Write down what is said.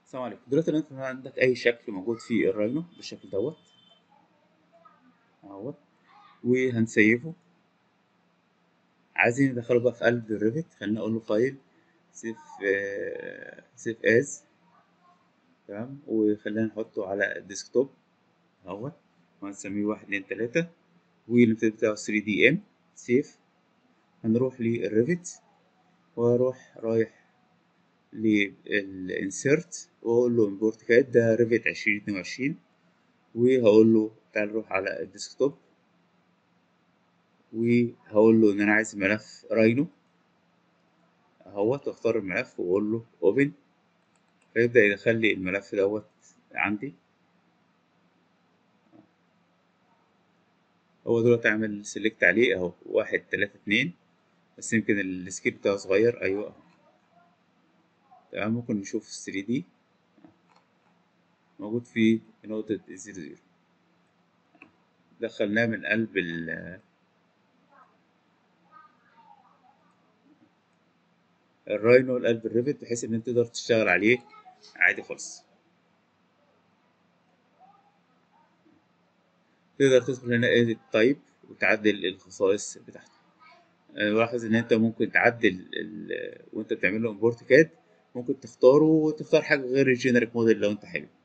السلام عليكم دلوقتي لو انت عندك اي شكل موجود في الراينو بالشكل دوت اهوت وهنسيفه عايزين ندخله بقى في قلب الريفت خلينا اقول له فايل سيف سيف از تمام وخلينا نحطه على الديسكتوب اهوت وهنسميه واحد اتنين تلاتة والامتداد بتاعه 3 دي ام سيف هنروح للريفت واروح رايح للانسيرت واقول له امبورت كاد ده ريفت عشرين اتنين وعشرين وهقول له تعال نروح على الديسكتوب وهقول له ان انا عايز ملف راينو اهوت واختار الملف واقول له اوبن فيبدأ يدخل لي الملف دوت عندي هو دلوقتي عامل سيلكت عليه اهو واحد تلاتة اتنين بس يمكن السكيل بتاعه صغير ايوه تمام ممكن نشوف 3 دي موجود في نقطة زيرو زيرو دخلناه من قلب ال الراينو لقلب الريفت بحيث ان انت تقدر تشتغل عليه عادي خالص تقدر تدخل هنا edit type وتعدل الخصائص بتاعته لاحظ ان انت ممكن تعدل ال... وانت بتعمل له امبورت كاد ممكن تختاره وتختار حاجه غير الجينيريك موديل لو انت حابب